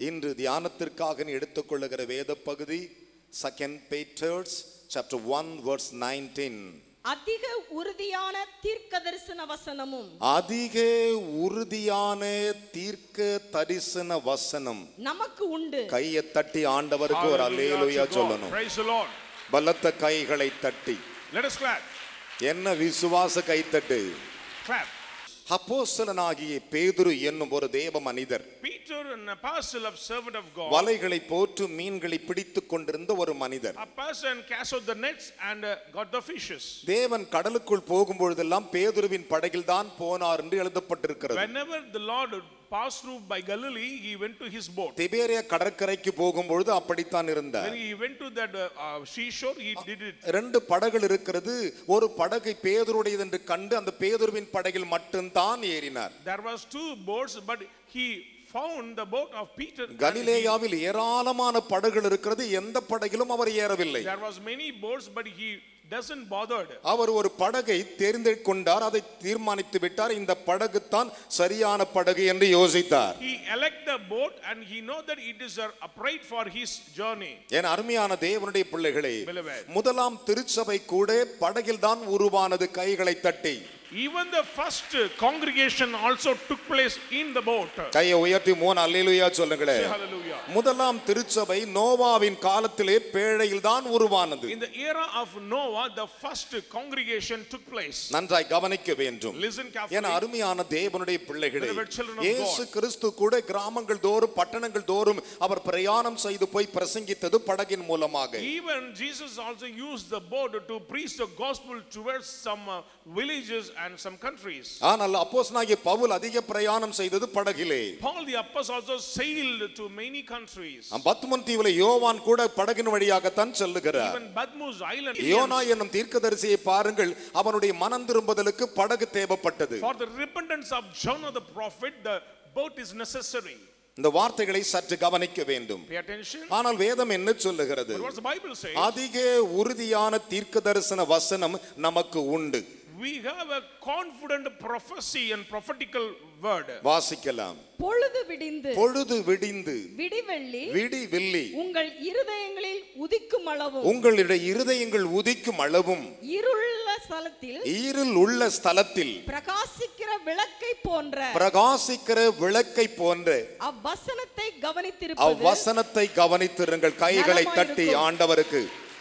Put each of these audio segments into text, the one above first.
இன்று தியானத்திற்காக நீ எடுத்துக்கொள்ளுகிற வேத பகுதி second Peter's chapter one verse nineteen அதிக உறுதியான தீர்க்க தரிசன வசனமும் அதிக உறுதியான தீர்க்க தரிசன வசனம் நமக்கு உண்டு கையை தட்டி ஆண்டவருக்கு ஒரு Hallelujah அல்லேலுயா to God. சொல்லணும் Praise the Lord. பலத்த கைகளை தட்டி Let us clap. என்ன விசுவாச கைத்தட்டு Clap. அப்போஸ்தலனாகிய பேதுரு என்னும் ஒரு தேவ மனிதர் Peter, an apostle of servant of God, வலைகளை போற்று மீன்களை பிடித்துக் கொண்டிருந்த ஒரு மனிதர் a person cast out the nets and uh, got the fishes. தேவன் கடலுக்குள் போகும்பொழுதெல்லாம் பேதுருவின் படகில் தான் போனார் என்று எழுதப்பட்டிருக்கிறது Whenever the Lord passed through by Galilee, he went to his boat. திபேரியா கடற்கரைக்கு போகும்பொழுது அப்படித்தான் இருந்தார் When he went to that uh, uh, seashore, he did it. ரெண்டு படகுகள் இருக்கிறது ஒரு படகை பேதுருடையது என்று கண்டு அந்த பேதுருவின் படகில் மட்டும்தான் ஏறினார் There was two boats, but he found the boat of Peter. and he- கலிலேயாவில் ஏராளமான படகுகள் இருக்கிறது எந்த படகிலும் அவர் ஏறவில்லை There was many boats, but he doesn't bothered. அவர் ஒரு படகை தேர்ந்து கொண்டார் அதை தீர்மானித்து விட்டார் இந்த படகு தான் சரியான படகு என்று யோசித்தார் He elect the boat and he know that it is uh, upright for his journey. என் அருமையான தேவனுடைய பிள்ளைகளே Beloved. முதலாம் திருச்சபை கூட படகில் தான் உருவானது கைகளை தட்டி Even the first uh, congregation also took place in the boat. கையை உயர்த்தி மூணு அல்லேலூயா சொல்லுங்களேன் Say hallelujah. முதலாம் திருச்சபை நோவாவின் காலத்திலே பேழையில் தான் உருவானது In the era of Noah, the first congregation took place. நன்றாய் கவனிக்க வேண்டும் Listen என carefully. அருமையான தேவனுடைய பிள்ளைகளே Beloved children of இயேசு கிறிஸ்து கூட கிராமங்கள் தோறும் பட்டணங்கள் தோறும் அவர் பிரயாணம் செய்து போய் பிரசங்கித்தது படகின் மூலமாக Even Jesus also used the boat to preach the gospel towards some uh, villages and some countries. ஆனால் அப்போஸ்தலனாகிய பவுல் அதிக பிரயாணம் செய்தது படகிலே Paul the apostle also sailed to many countries. Padman தீவுல யோவான் கூட படகின் வழியாகத்தான் செல்லுகிறார் Even Badmus Island. யோனா என்னும் தீர்க்கதரிசியை பாருங்கள் அவனுடைய மனம் திரும்புதலுக்கு படகு தேவைப்பட்டது For the repentance of Jonah the prophet, the boat is necessary. இந்த வார்த்தைகளை சற்று கவனிக்க வேண்டும் Pay attention. ஆனால் வேதம் என்ன சொல்லுகிறது But what the Bible says, அதிக உறுதியான தீர்க்க தரிசன வசனம் நமக்கு உண்டு we have a confident prophecy and prophetical word. வாசிக்கலாம் பொழுது விடிந்து பொழுது விடிந்து விடிவெள்ளி விடி வில்லி உங்கள் இருதயங்களில் உதிக்கும் அளவும் உங்களுடைய இருதயங்கள் உதிக்கும் அளவும் இருளுள்ள ஸ்தலத்தில் ஈரில் உள்ள ஸ்தலத்தில் பிரகாசிக்கிற விளக்கை போன்ற பிரகாசிக்கிற விளக்கை போன்ற அவ்வசனத்தை கவனித்திருப்பது அவ்வசனத்தை கவனித்திருங்கள் கைகளை தட்டி நலமாயிருக்கும். ஆண்டவருக்கு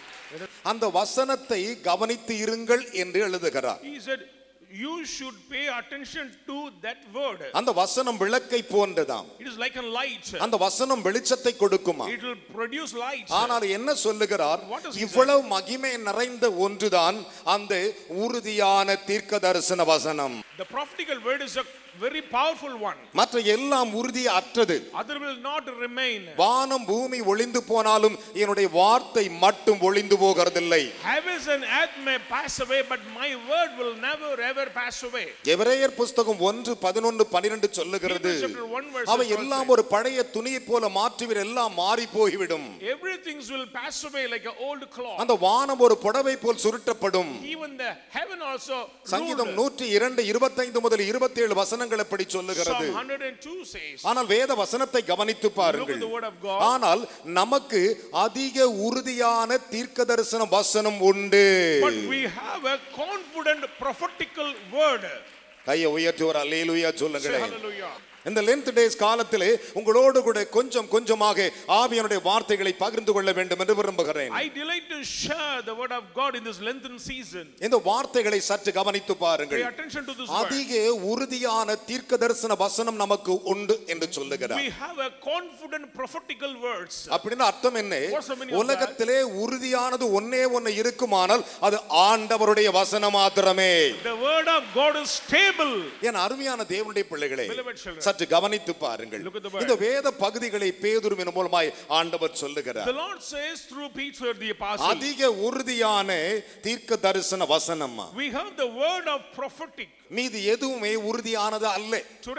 அந்த வசனத்தை கவனித்து இருங்கள் என்று எழுதுகிறார் He said, You should pay attention to that word. அந்த வசனம் விளக்கை போன்றதாம் It is like a light. அந்த வசனம் வெளிச்சத்தை கொடுக்குமா It will produce light. ஆனால் என்ன சொல்லுகிறார் What does he say? இவ்வளவு மகிமை நிறைந்த ஒன்றுதான் அந்த உறுதியான தீர்க்க தரிசன வசனம் The prophetical word is a very powerful one. மற்ற எல்லாம் உறுதி அற்றது Other will not remain. வானம் பூமி ஒளிந்து போனாலும் என்னுடைய வார்த்தை மட்டும் ஒளிந்து போகிறதில்லை Heavens and earth may pass away, but my word will never ever pass away. எபிரேயர் புஸ்தகம் ஒன்று பதினொன்று பன்னிரண்டு சொல்லுகிறது Hebrews chapter 1 verse அவை 12 எல்லாம் says, ஒரு பழைய துணியை போல மாற்றுவீர் எல்லாம் மாறி போய்விடும் Everything will pass away like an old cloth. அந்த வானம் ஒரு புடவை போல் சுருட்டப்படும் Even the heaven also. சங்கீதம் ruled. நூற்றி இரண்டு இருபத்தைந்து முதல் இருபத்தி ஏழு வசனங்கள் எப்படி சொல்லுகிறது Psalm 102 says, ஆனால் வேத வசனத்தை கவனித்து பாருங்கள் Look at the word of God. ஆனால் நமக்கு அதிக உறுதியான தீர்க்க தரிசன வசனம் உண்டு But we have a confident prophetical word. கையை உயர்த்தி ஒரு அல்லேலூயா Say சொல்லுங்களேன் hallelujah. இந்த லென்த் டேஸ் காலத்திலே உங்களோடு கூட கொஞ்சம் கொஞ்சமாக ஆவியனுடைய வார்த்தைகளை பகிர்ந்து கொள்ள வேண்டும் என்று விரும்புகிறேன் I delight to share the word of God in this Lenten season. இந்த வார்த்தைகளை சற்று கவனித்து பாருங்கள் Pay attention to this word. அதிக உறுதியான தீர்க்க தரிசன வசனம் நமக்கு உண்டு என்று சொல்லுகிறார் We have a confident prophetical words. அப்படின்னு அர்த்தம் என்ன What's the meaning of உலகத்திலே உறுதியானது ஒன்னே ஒன்னு இருக்குமானால் அது ஆண்டவருடைய வசனம் மாத்திரமே The word of God is stable. என் அருமையான தேவனுடைய பிள்ளைகளே Beloved children. சற்று கவனித்து பாருங்கள் Look at the word. இந்த வேத பகுதிகளை பேதுருவின் மூலமாய் ஆண்டவர் சொல்லுகிறார் The Lord says through Peter the apostle, அதிக உறுதியான தீர்க்க தரிசன வசனம் we have the word of prophetic. மீது எதுவுமே உறுதியானது அல்ல Today,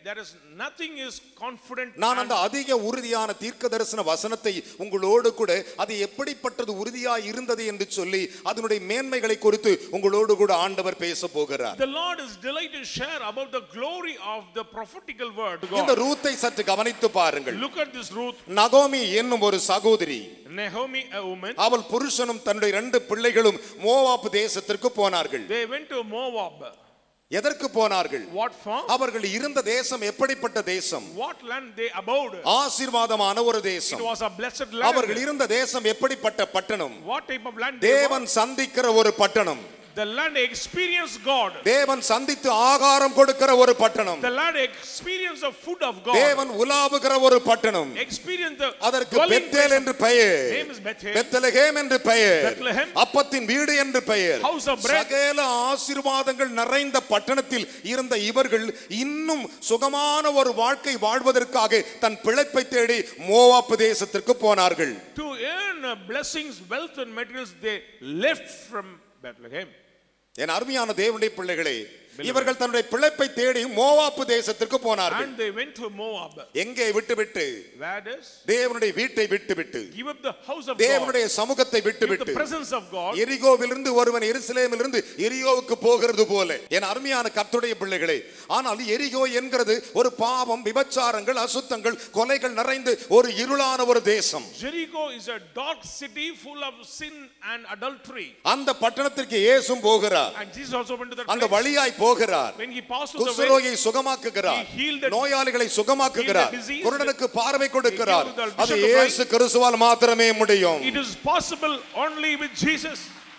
there is nothing is confident. நான் and அந்த அதிக உறுதியான தீர்க்க தரிசன வசனத்தை உங்களோடு கூட அது எப்படிப்பட்டது உறுதியா இருந்தது என்று சொல்லி அதனுடைய மேன்மைகளை குறித்து உங்களோடு கூட ஆண்டவர் பேச போகிறார் The Lord is delighted to share about the glory of the prophetical word. இந்த God. ரூத்தை சற்று கவனித்து பாருங்கள் Look at this Ruth, நகோமி என்னும் ஒரு சகோதரி Naomi, a woman. அவள் புருஷனும் தன்னுடைய ரெண்டு பிள்ளைகளும் மோவாப்பு தேசத்திற்கு போனார்கள் They went to Moab. எதற்கு போனார்கள் What for? அவர்கள் இருந்த தேசம் எப்படிப்பட்ட தேசம் What land they abode? ஆசீர்வாதமான ஒரு It தேசம் was a blessed land. அவர்கள் இருந்த தேசம் எப்படிப்பட்ட பட்டணம் What type of land they தேவன் சந்திக்கிற ஒரு பட்டணம் were? The land experienced God. தேவன் சந்தித்து ஆகாரம் கொடுக்கிற ஒரு பட்டணம் The land experienced the food of God. தேவன் உலாவுகிற ஒரு பட்டணம் Experienced the அதற்கு dwelling பெத்தேல் place. என்று பெயர் Name is Bethel. பெத்தலகேம் என்று பெயர் Bethlehem. அப்பத்தின் வீடு என்று பெயர் House of bread. சகல ஆசீர்வாதங்கள் நிறைந்த பட்டணத்தில் இருந்த இவர்கள் இன்னும் சுகமான ஒரு வாழ்க்கை வாழ்வதற்காக தன் பிழைப்பை தேடி மோவாப்பு தேசத்திற்கு போனார்கள் To earn uh, blessings, wealth, and materials, they left from Bethlehem. என் அருமையான தேவனுடைய பிள்ளைகளே இவர்கள் தன்னுடைய பிழைப்பை தேடி மோவாப்பு தேசத்திற்கு போனார்கள் And they went to Moab. எங்கே விட்டுவிட்டு Where does? தேவனுடைய வீட்டை விட்டுவிட்டு Give up the house of God. தேவனுடைய சமூகத்தை Give the விட்டுவிட்டு presence of God. எரிகோவிலிருந்து ஒருவன் எருசலேமிலிருந்து எரியோவுக்கு போகிறது போல என் அருமையான கர்த்தருடைய பிள்ளைகளே ஆனால் எரிகோ என்கிறது ஒரு பாவம் விபச்சாரங்கள் அசுத்தங்கள் கொலைகள் நிறைந்து ஒரு இருளான ஒரு தேசம் Jericho is a dark city full of sin and adultery. அந்த பட்டணத்திற்கு இயேசும் போகிறார் And Jesus also went to that அந்த place. வழியாய் போகிறார் When he passed through the way, குஷ்டரோகியை சுகமாக்குகிறார் He healed the- நோயாளிகளை சுகமாக்குகிறார் healed the disease. குருடனுக்கு பார்வை கொடுக்கிறார் He gave the அது bishop of இயேசு கிறிஸ்துவால் மாத்திரமே முடியும் it is possible only with Jesus.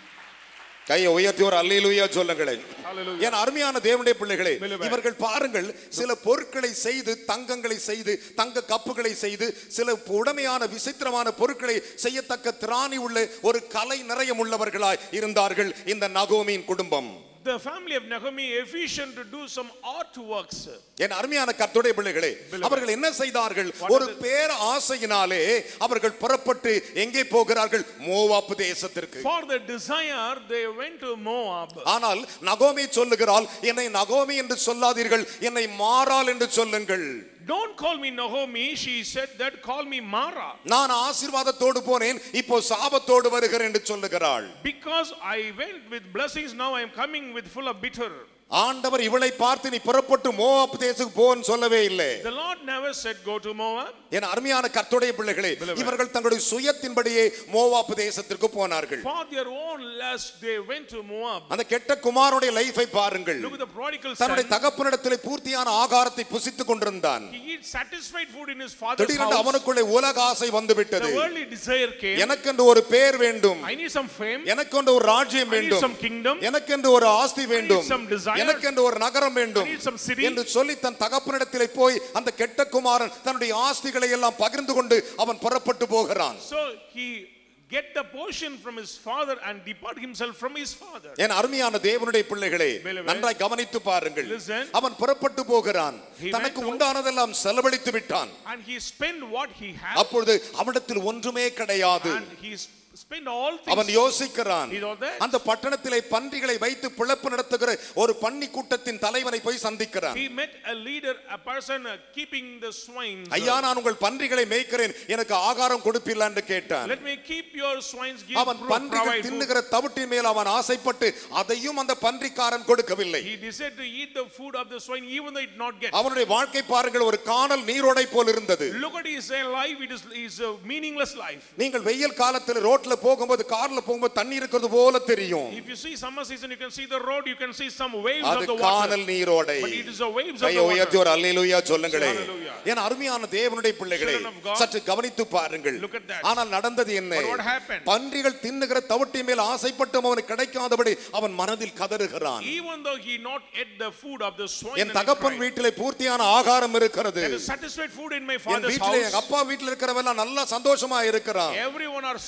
கையை உயர்த்தி ஒரு அல்லேலூயா சொல்லுங்களேன் Hallelujah. என் அருமையான தேவனுடைய பிள்ளைகளே Believer. இவர்கள் பாருங்கள் சில பொருட்களை செய்து தங்கங்களை செய்து தங்க கப்புகளை செய்து சில உடமையான விசித்திரமான பொருட்களை செய்யத்தக்க திராணி உள்ள ஒரு கலை நிறையம் உள்ளவர்களாய் இருந்தார்கள் இந்த நகோமியின் குடும்பம் The family of Naomi efficient to do some artworks. என் அருமையான கர்த்தருடைய பிள்ளைகளே Believer. அவர்கள் என்ன செய்தார்கள் What ஒரு are the- பேர ஆசையினாலே அவர்கள் புறப்பட்டு எங்கே போகிறார்கள் மோவாப்பு தேசத்திற்கு For the desire, they went to Moab. ஆனால் நகோமி சொல்லுகிறாள் என்னை நகோமி என்று சொல்லாதீர்கள் என்னை மாறாள் என்று சொல்லுங்கள் Don't call me Naomi, she said that, call me Mara. நான் ஆசீர்வாதத்தோடு போனேன் இப்போ சாபத்தோடு வருகிறேன் என்று சொல்லுகிறாள் Because I went with blessings, now I am coming with full of bitter. ஆண்டவர் இவளை பார்த்து நீ புறப்பட்டு மோவாப்பு தேசத்துக்கு போன்னு சொல்லவே இல்லை The Lord never said, Go to Moab. என் அருமையான கர்த்தருடைய பிள்ளைகளே Believer. இவர்கள் தங்களுடைய சுயத்தின்படியே மோவாப்பு தேசத்திற்கு போனார்கள் For their own lust, they went to Moab. அந்த கெட்ட குமாரனுடைய லைஃபை பாருங்கள் Look at the prodigal தன்னுடைய son. தகப்பனிடத்திலே பூர்த்தியான ஆகாரத்தை புசித்துக் கொண்டிருந்தான் He eats satisfied food in his father's திடீரென்று house. அவனுக்குள்ளே உலக ஆசை வந்து விட்டது The worldly desire came. எனக்கென்று ஒரு பேர் வேண்டும் I need some fame. எனக்கென்று ஒரு ராஜ்யம் I need வேண்டும் some kingdom. எனக்கென்று ஒரு ஆஸ்தி வேண்டும் some desire. எனக்கென்று ஒரு நகரம் வேண்டும் I need some city. என்று சொல்லி தன் தகப்பனிடத்திலே போய் அந்த கெட்ட குமாரன் தன்னுடைய ஆஸ்திகளை எல்லாம் பகிர்ந்து கொண்டு அவன் புறப்பட்டு போகிறான் So he get the portion from his father and depart himself from his father. என் அருமையான தேவனுடைய பிள்ளைகளே Believer. நன்றாய் கவனித்து பாருங்கள் Listen. அவன் புறப்பட்டு போகிறான் He தனக்கு went out. உண்டானதெல்லாம் செலவழித்து விட்டான் And he spent what he had. அப்பொழுது அவனிடத்தில் ஒன்றுமே கிடையாது And he s- spent all அவன் things. யோசிக்கிறான் He thought that. அந்த பட்டணத்திலே பன்றிகளை வைத்து பிழைப்பு நடத்துகிற ஒரு பன்னி கூட்டத்தின் தலைவனை போய் சந்திக்கிறான் He met a leader, a person uh, keeping the swine. ஐயா நான் உங்கள் பன்றிகளை மேய்க்கிறேன் எனக்கு ஆகாரம் கொடுப்பீர்களா என்று கேட்டான் Let me keep your swines, give அவன் pro- பன்றிகள் provide food. தின்னுகிற தவிட்டின் மேல் அவன் ஆசைப்பட்டு அதையும் அந்த பன்றிக்காரன் கொடுக்கவில்லை He decided to eat the food of the swine even though it not get. அவனுடைய வாழ்க்கை பாருங்கள் ஒரு காணல் நீரோடை போல் இருந்தது Look at his uh, life, it is, is a meaningless life. நீங்கள் வெயில் காலத்தில் ரோட்ல போகும்போது கார்ல போகும்போது தண்ணி இருக்கிறது போல தெரியும் If you see summer season, you can see the road, you can see some waves அது of the water. காணல் நீரோடை But it is the waves of கையை the உயர்த்தி water. ஒரு அல்லேலூயா சொல்லுங்களே Hallelujah. என் அருமையான தேவனுடைய பிள்ளைகளே Children of God. சற்று கவனித்து பாருங்கள் Look at that. ஆனால் நடந்தது என்ன But what happened? பன்றிகள் தின்னுகிற தவிட்டி மேல் ஆசைப்பட்டும் அவனுக்கு கிடைக்காதபடி அவன் மனதில் கதறுகிறான் Even though he not ate the food of the swine, N and he தகப்பன் cried, வீட்டிலே பூர்த்தியான ஆகாரம் இருக்கிறது there is satisfied food in my N father's வீட்டிலே எங்க house. அப்பா வீட்டில் இருக்கிறவெல்லாம் நல்லா சந்தோஷமா இருக்கிறான் Everyone are so நான் happy.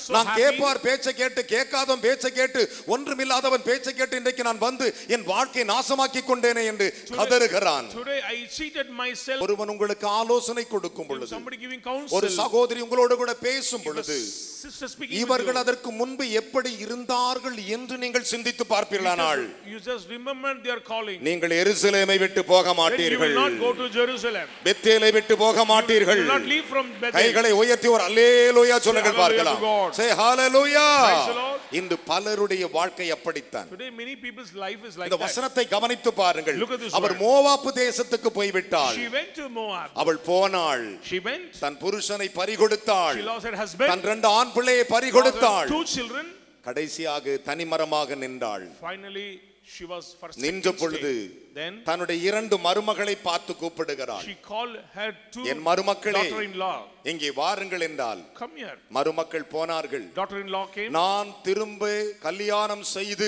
கேட்பார் பேச்சை கேட்டு கேட்காதவன் பேச்சை கேட்டு ஒன்றுமில்லாதவன் பேச்சை கேட்டு இன்றைக்கு நான் வந்து என் வாழ்க்கையை நாசமாக்கி கொண்டேனே என்று கதறுகிறான் Today I cheated myself. ஒருவன் உங்களுக்கு ஆலோசனை கொடுக்கும் பொழுது Somebody giving ஒரு counsel. சகோதரி உங்களோடு கூட பேசும் பொழுது Sister speaking with இவர்கள் you. அதற்கு முன்பு எப்படி இருந்தார்கள் என்று நீங்கள் சிந்தித்து பார்ப்பீர்களானால் You just remember their calling. நீங்கள் எருசலேமை விட்டு போக Then you மாட்டீர்கள் will not go to Jerusalem. பெத்தேலை விட்டு போக You மாட்டீர்கள் will not leave from Bethel. கைகளை உயர்த்தி ஒரு அல்லேலூயா சொல்லுங்கள் hallelujah பார்க்கலாம் to God. say hallelujah Praise the Lord. இன்று பலருடைய வாழ்க்கை அப்படித்தான் Today many people's life is like இந்த that. வசனத்தை கவனித்து பாருங்கள் Look at this our word. மோவாப்பு தேசத்துக்கு போய்விட்டாள் She went to Moab. அவள் போனாள் She went. தன் புருஷனை பறிகொடுத்தாள் She lost her husband. தன் ரெண்டு ஆண் பிள்ளையை lost her பறிகொடுத்தாள் Two children. கடைசியாக தனிமரமாக நின்றாள் Finally, she was forsaken. நின்ற பொழுது Then தன்னுடைய இரண்டு மருமகளை பார்த்து கூப்பிடுகிறாள் she called her two N மருமக்களே daughter-in-law. இங்கே வாருங்கள் என்றால் Come here. மருமக்கள் போனார்கள் Daughter-in-law came. நான் திரும்ப கல்யாணம் செய்து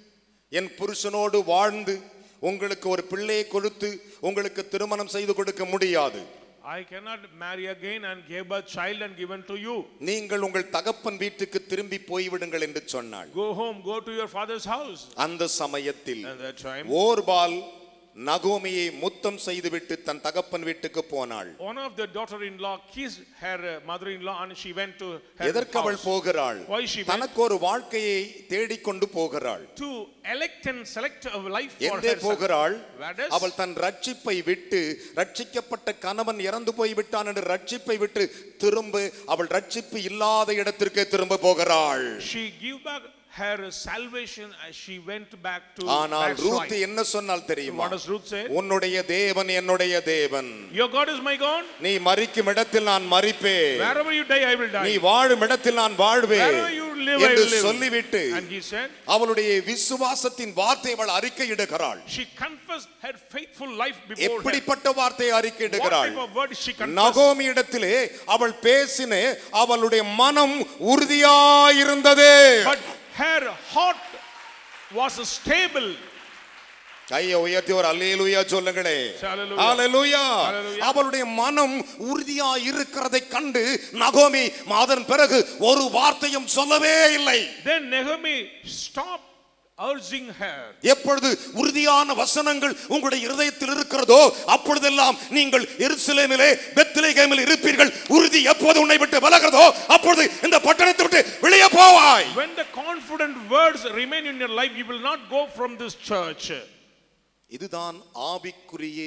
என் புருஷனோடு வாழ்ந்து உங்களுக்கு ஒரு பிள்ளையை கொடுத்து உங்களுக்கு திருமணம் செய்து கொடுக்க முடியாது I cannot marry again and give a child and given to you. நீங்கள் உங்கள் தகப்பன் வீட்டுக்கு திரும்பி போய்விடுங்கள் என்று சொன்னாள் Go home, go to your father's house. அந்த சமயத்தில் At that time, ஓர்பால் நகோமியை முத்தம் செய்துவிட்டு தன் தகப்பன் வீட்டுக்கு போனாள் one of the daughter-in-law kissed her uh, mother-in-law and she went to her எதற்கு அவள் house போகிறாள் Why she went? தனக்கு ஒரு வாழ்க்கையை தேடிக்கொண்டு போகிறாள் to elect and select a life for எங்கே herself. போகிறாள் Where does- அவள் தன் ரட்சிப்பை விட்டு ரட்சிக்கப்பட்ட கணவன் இறந்து போய் விட்டான் என்று ரட்சிப்பை விட்டு திரும்ப அவள் ரட்சிப்பு இல்லாத இடத்திற்கே திரும்ப போகிறாள் She give back her salvation as she went back to ஆனால் backslide. ரூத் என்ன சொன்னால் தெரியுமா What does Ruth say? உன்னுடைய தேவன் என்னுடைய தேவன் Your God is my God. நீ மறிக்கும் இடத்தில் நான் மறிப்பேன் Wherever you die, I will நீ die. வாழும் இடத்தில் நான் வாழ்வேன் Wherever you live, I என்று will live. சொல்லிவிட்டு And he said, அவளுடைய விசுவாசத்தின் வார்த்தை அவள் அறிக்கையிடுகிறாள் she confessed her faithful life before her. எப்படிப்பட்ட வார்த்தையை What அறிக்கையிடுகிறாள் type of word she confessed? நகோமி இடத்திலே அவள் பேசின அவளுடைய மனம் உறுதியாயிருந்தது But her heart was stable. கையை உயர்த்தி ஒரு அல்லேலூயா சொல்லுங்களே Hallelujah. அல்லேலூயா Hallelujah. அவளுடைய மனம் உறுதியா இருக்கிறதை கண்டு நகோமி மாதன் பிறகு ஒரு வார்த்தையும் சொல்லவே இல்லை Then Naomi stopped urging her. எப்பொழுது உறுதியான வசனங்கள் உங்களுடைய இருதயத்தில் இருக்கிறதோ அப்பொழுதெல்லாம் நீங்கள் எருசலேமிலே பெத்லகேமில் இருப்பீர்கள் உறுதி எப்போது உன்னை விட்டு விலகிறதோ அப்பொழுது இந்த பட்டணத்தை விட்டு வெளியே போவாய் When the confident words remain in your life, you will not go from this church. இதுதான் ஆவிக்குரிய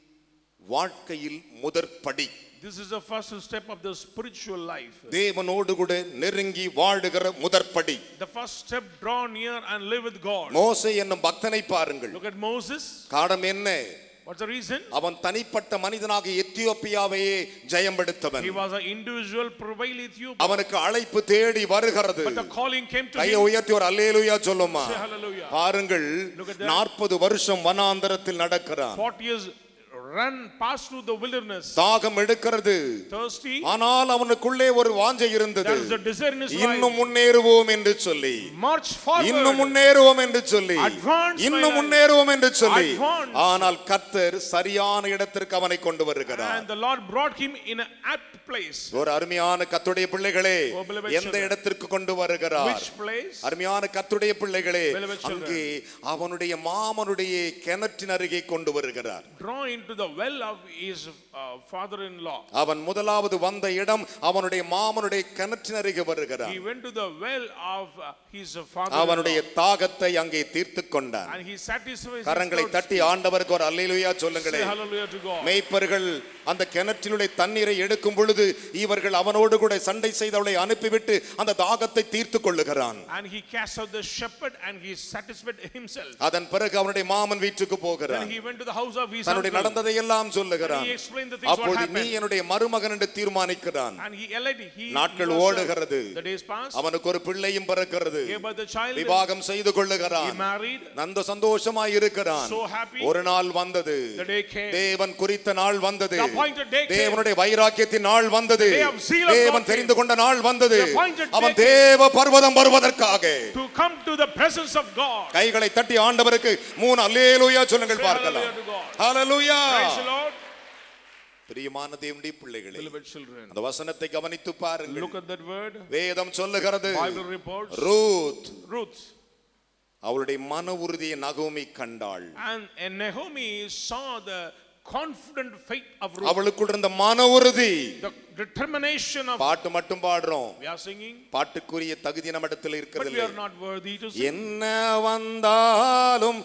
வாழ்க்கையில் முதற்படி This is the first step of the spiritual life. தேவனோடு கூட நெருங்கி வாழுகிற முதற்படி The first step, draw near and live with God. மோசே என்னும் பக்தனை பாருங்கள் Look at Moses. காரணம் என்ன What's the reason? அவன் தனிப்பட்ட மனிதனாக எத்தியோப்பியாவையே ஜெயம்பெடுத்தவன் He was an individual, prevail Ethiopia. அவனுக்கு அழைப்பு தேடி வருகிறது But the calling came to கையை him. உயர்த்தி ஒரு அல்லேலூயா சொல்லுமா Say hallelujah. பாருங்கள் Look at that. நாற்பது வருஷம் வனாந்தரத்தில் நடக்கிறான் 40 years run, pass through the wilderness. தாகம் எடுக்கிறது Thirsty. ஆனால் அவனுக்குள்ளே ஒரு வாஞ்சை இருந்தது There is a desire in his இன்னும் life. முன்னேறுவோம் என்று சொல்லி March இன்னும் forward. முன்னேறுவோம் என்று சொல்லி Advance, இன்னும் my life. முன்னேறுவோம் என்று சொல்லி Advance. ஆனால் கர்த்தர் சரியான இடத்திற்கு அவனை கொண்டு வருகிறார் And the Lord brought him in an apt place. ஒரு அருமையான கத்துடைய பிள்ளைகளே Oh, beloved எந்த children. இடத்திற்கு கொண்டு வருகிறார் Which place? அருமையான கத்துடைய பிள்ளைகளே Beloved children. அங்கே அவனுடைய மாமனுடைய கிணற்றின் அருகே கொண்டு வருகிறார் Draw into the well of his uh, father-in-law. அவன் முதலாவது வந்த இடம் அவனுடைய மாமனுடைய கிணற்றின் அருகே வருகிறார் He went to the well of uh, his அவனுடைய father-in-law. தாகத்தை அங்கே தீர்த்து கொண்டான் And he satisfied his கரங்களை thirst. தட்டி ஆண்டவருக்கு ஒரு அல்லேலூயா Say சொல்லுங்களே hallelujah to God. மேய்ப்பர்கள் அந்த கிணற்றினுடைய தண்ணீரை எடுக்கும் பொழுது இவர்கள் அவனோடு கூட சண்டை செய்து அவளை அனுப்பிவிட்டு அந்த தாகத்தை தீர்த்து கொள்ளுகிறான் And he cast out the shepherd and he satisfied himself. அதன் பிறகு அவனுடைய மாமன் வீட்டுக்கு Then போகிறான் he went to the house of his தன்னுடைய uncle. நடந்ததை எல்லாம் சொல்லுகிறான் And he explained the things what அப்பொழுது நீ happened. என்னுடைய மருமகன் என்று தீர்மானிக்கிறான் And he elected. He, நாட்கள் he was, uh, ஓடுகிறது. The days passed. அவனுக்கு ஒரு பிள்ளையும் பிறக்கிறது Gave birth the child. விவாகம் செய்து He கொள்ளுகிறான் married. நந்த சந்தோஷமாய் இருக்கிறான் So happy. ஒரு நாள் வந்தது The day came. தேவன் குறித்த நாள் வந்தது The appointed day came. தேவனுடைய வைராக்கியத்தின் நாள் வந்தது The day of zeal of தேவன் God தெரிந்து கொண்ட நாள் வந்தது The appointed அவன் day தேவ பர்வதம் வருவதற்காக To come to the presence of God. கைகளை தட்டி ஆண்டவருக்கு மூணு அல்லேலூயா சொல்லுங்கள் Say பார்க்கலாம் hallelujah to God. Hallelujah Praise the Lord. பிரியமான தேவனுடைய பிள்ளைகளே Beloved children, அந்த வசனத்தை கவனித்து பாருங்கள் look at that word. வேதம் சொல்லுகிறது Bible reports. Ruth Ruth. அவளுடைய மன உறுதியை நகோமி கண்டாள் And, and Naomi saw the confident faith of Ruth. அவளுக்குள் இருந்த மன உறுதி The determination of. பாட்டு மட்டும் பாடுறோம் We are singing, பாட்டுக்குரிய தகுதி நம்மிடத்தில் but we இருக்கிறது are not worthy to sing. என்ன வந்தாலும்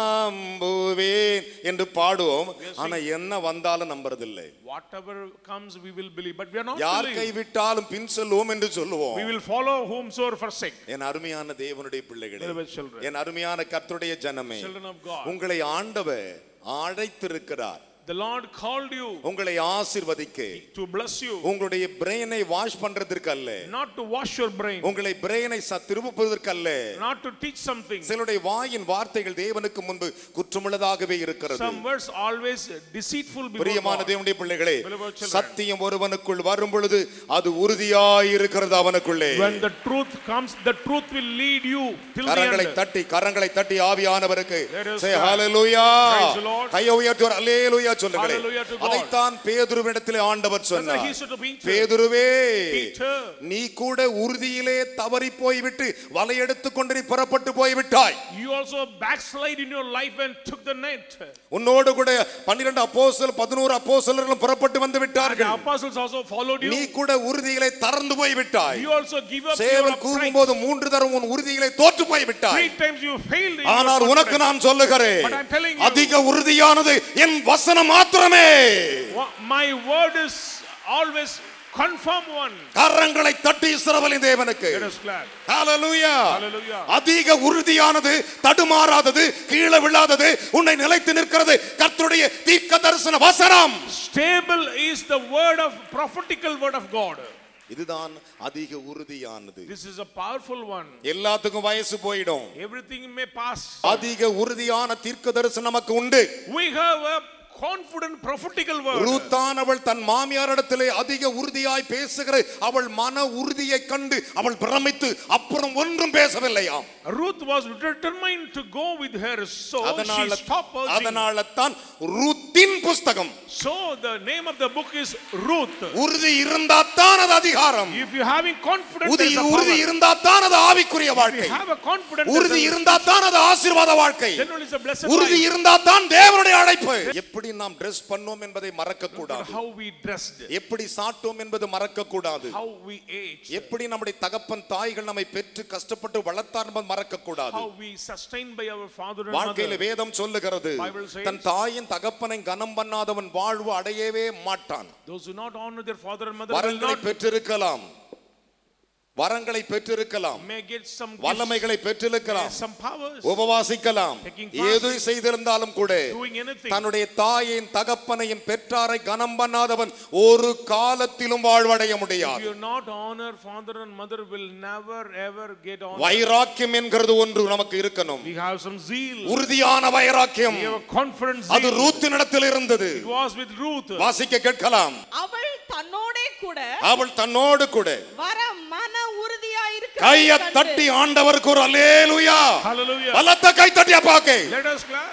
நம்புவேன் என்று பாடுவோம் ஆனா என்ன வந்தாலும் நம்புறதில்லை Whatever comes, we will believe, but we are not யார் believe. கைவிட்டாலும் பின் செல்வோம் என்று சொல்லுவோம் We will follow whomsoever forsake. என் அருமையான தேவனுடைய பிள்ளைகளே Beloved children, என் அருமையான கர்த்தருடைய ஜனமே children of God, உங்களை ஆண்டவர் அழைத்திருக்கிறார் the Lord called you உங்களை ஆசிர்வதிக்க to bless you, உங்களுடைய பிரெயினை வாஷ் பண்றதற்கு அல்ல not to wash your brain, உங்களை பிரெயினை திருப்புவதற்கு அல்ல not to teach something. சிலருடைய வாயின் வார்த்தைகள் தேவனுக்கு முன்பு குற்றமுள்ளதாகவே இருக்கிறது Some words always deceitful before பிரியமான God. தேவனுடைய பிள்ளைகளே Beloved children. சத்தியம் ஒருவனுக்குள் வரும் பொழுது அது உறுதியாய் இருக்கிறது அவனுக்குள்ளே When the truth comes, the truth will lead you till the கரங்களை end. தட்டி கரங்களை தட்டி ஆவியானவருக்கு Let us say clap. hallelujah Praise the Lord. கையை உயர்த்துவார் அல்லேலூயா சொல்லுங்களே Hallelujah to God. அதைத்தான் பேதுருவிடத்திலே ஆண்டவர் That's why சொன்னார் he said to Peter, பேதுருவே Peter, நீ கூட உறுதியிலே தவறி போய்விட்டு வலையெடுத்துக் கொண்டு நீ புறப்பட்டு போய்விட்டாய் you also backslide in your life and took the net. உன்னோடு கூட பன்னிரண்டு அப்போஸ்தலர் பதினோரு அப்போஸ்தலர்களும் புறப்பட்டு வந்து And the விட்டார்கள் apostles also followed நீ you. கூட உறுதியிலே தறந்து போய் விட்டாய் You also give up your சேவல் pride. கூவும்போது மூன்று தரம் உன் உறுதியிலே தோற்று போய் விட்டாய் Three times you failed in ஆனால் your உனக்கு confidence. நான் சொல்லுகிறேன் But I'm telling you- அதிக உறுதியானது என் வசனம் மாத்திரமே Wha- My word is always confirm one. கரங்களை தட்டி இஸ்ரவேலின் தேவனுக்கு Let us clap. ஹalleluya Hallelujah. அதிக உறுதியானது தடுமாறாதது கீழே விழாதது உன்னை நிலைத்து நிற்கிறது கர்த்தருடைய தீர்க்க தரிசன வசனம் Stable is the word of prophetical word of God. இதுதான் அதிக உறுதியானது This is a powerful one. எல்லாத்துக்கும் வயசு போயிடும் Everything may pass. அதிக உறுதியான தீர்க்க தரிசனம் நமக்கு உண்டு We have a confident prophetical word. ரூத்தான் அவள் தன் மாமியாரிடத்திலே அதிக உறுதியாய் பேசுகிற அவள் மன உறுதியை கண்டு அவள் பிரமித்து அப்புறம் ஒன்றும் பேசவில்லையாம் Ruth was determined to go with her, so she அதனால stopped urging. அதனால தான் ரூத்தின் புஸ்தகம் So the name of the book is Ruth. உறுதி இருந்தா தான் அது அதிகாரம் If you having confidence, உறுதி there is a உறுதி power. இருந்தா தான் அது ஆவிக்குரிய If you வாழ்க்கை have a confidence, உறுதி there is இருந்தா தான் அது ஆசீர்வாத வாழ்க்கை a- then only is a blessed உறுதி life. இருந்தா தான் தேவனுடைய அழைப்பு எப்படி நாம் Dress பண்ணோம் என்பதை மறக்க Look at கூடாது how we dressed, எப்படி சாட்டோம் என்பது மறக்க கூடாது how we ate, எப்படி நம்முடைய தகப்பன் தாய்கள் நம்மை பெற்று கஷ்டப்பட்டு வளர்த்தார் என்பது மறக்க கூடாது how we sustained by our father and வாழ்க்கையில mother. வேதம் சொல்லுகிறது Bible says- தன் தாயின் தகப்பனை கனம் பண்ணாதவன் வாழ்வு அடையவே மாட்டான் Those who not honor their father and mother will வரங்களை not பெற்றிருக்கலாம் வரங்களை பெற்றிருக்கலாம் may get some gifts, வல்லமைகளை பெற்றிருக்கலாம் some powers, உபவாசிக்கலாம் Taking fasting. எது செய்திருந்தாலும் கூட doing anything. தன்னுடைய தாயின் தகப்பனையும் பெற்றாரை கனம் பண்ணாதவன் ஒரு காலத்திலும் வாழ்வடைய If முடியாது you not honor father and mother, will never ever get honor. வைராக்கியம் என்கிறது ஒன்று நமக்கு இருக்கணும் We have some zeal. உறுதியான வைராக்கியம் We have a confidence. அது zeal. ரூத்தினிடத்தில் இருந்தது It was with Ruth. வாசிக்க கேட்கலாம் அவள் தன்னோடே கூட அவள் தன்னோடு கூட வர மன உறுதியாயிருக்க கைய தட்டி ஆண்டவருக்கு ஒரு அல்லேலூயா Hallelujah. பலத்த கை தட்டியா பாக்க Let us clap.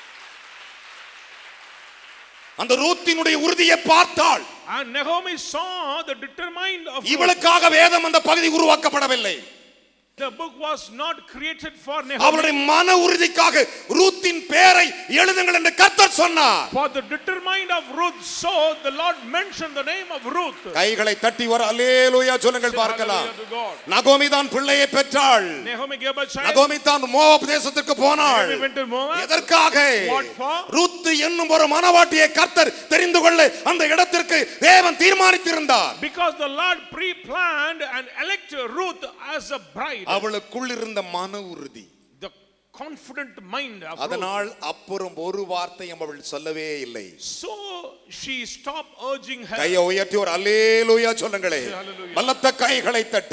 அந்த ரூத்தினுடைய உறுதியை பார்த்தாள் And Naomi saw the determined of Ruth. இவளுக்காக வேதம் அந்த பகுதி உருவாக்கப்படவில்லை The book was not created for அவளுடைய Naomi. மன உறுதிக்காக ரூத்தின் பேரை எழுதுங்கள் என்று கர்த்தர் சொன்னார் For the determined of Ruth, so the Lord mentioned the name of Ruth. கைகளை தட்டி வர அல்லேலூயா சொல்லுங்கள் Say பார்க்கலாம் hallelujah to God. நகோமி தான் பிள்ளையை பெற்றாள் Naomi gave a child. நகோமி தான் மோவாப் தேசத்திற்கு போனாள் Naomi went to Moab. எதற்காக What for? ரூத்து என்னும் ஒரு மனவாட்டியை கர்த்தர் தெரிந்து கொள்ள அந்த இடத்திற்கு தேவன் தீர்மானித்திருந்தார் Because the Lord pre-planned and elected Ruth as a bride. அவளுக்குள் இருந்த மன உறுதி The confident mind of Ruth. அதனால் அப்புறம் ஒரு வார்த்தை அவள் சொல்லவே இல்லை So she stopped urging her. கையை உயர்த்தி ஒரு அல்லேலூயா சொல்லுங்களே Hallelujah. பலத்த கைகளை தட்டி Let